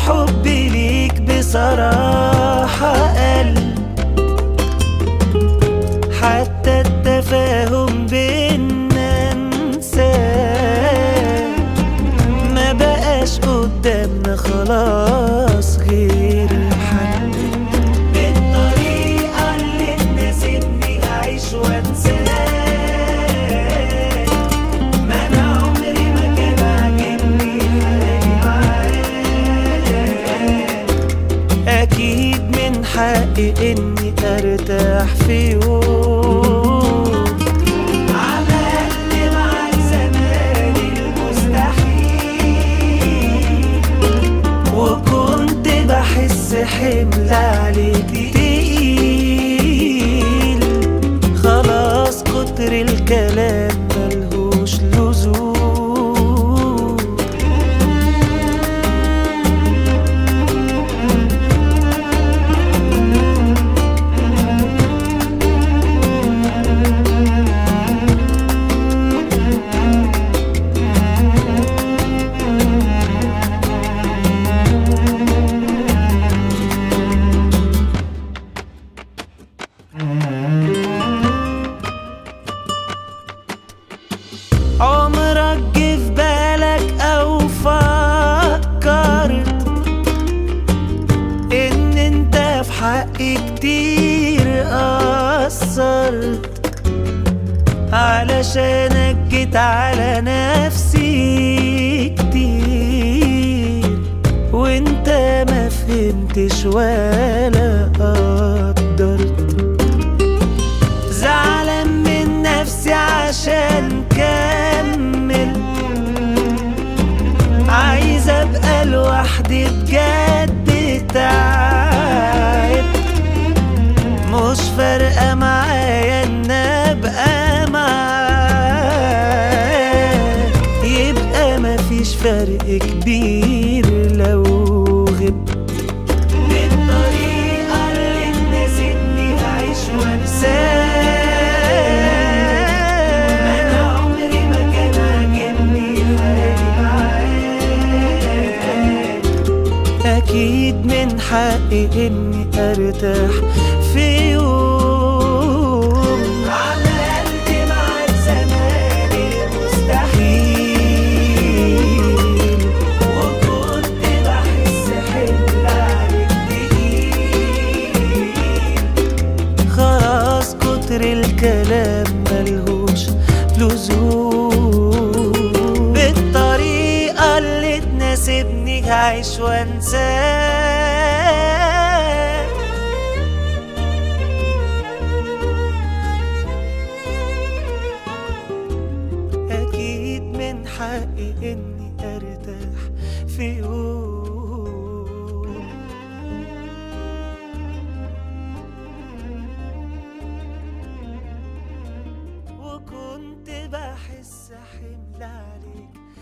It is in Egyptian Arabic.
حبي ليك بصراحة قل حتى التفاهم بينا انساه ما بقاش قدامنا خلاص غير الحل بالطريقة اللي تناسبني أعيش وأنساك ما أنا عمري ما كان عاجبني حالي معاك أكيد من حقي إني أرتاح في يوم عملت معاك زمان المستحيل وكنت بحس حمل عليك تقيل خلاص كتر الكلام ملهوش لزوم عمرك جه في بالك او فكرت ان انت في حقي كتير قصرت علشانك جيت على نفسي كتير وانت ما فهمتش ولا قدرت زعلان من نفسي عشان كمل عايز ابقى لوحدي بجد تعب مش فارقة معايا ان ابقى معاه يبقى مفيش فرق كبير لو غبت بالطريقة اللي تناسبني أعيش وأنساك أنا عمري ما كان عاجبني حالي معاك أكيد من حقي إني أرتاح في يوم عملت معاك زمان المستحيل وكنت بحس حمل عليك تقيل خلاص كتر الكلام ملهوش لزوم بالطريقة اللي تناسبني هعيش وانساك أكيد من حقي إني أرتاح في يوم وكنت بحس حمل عليك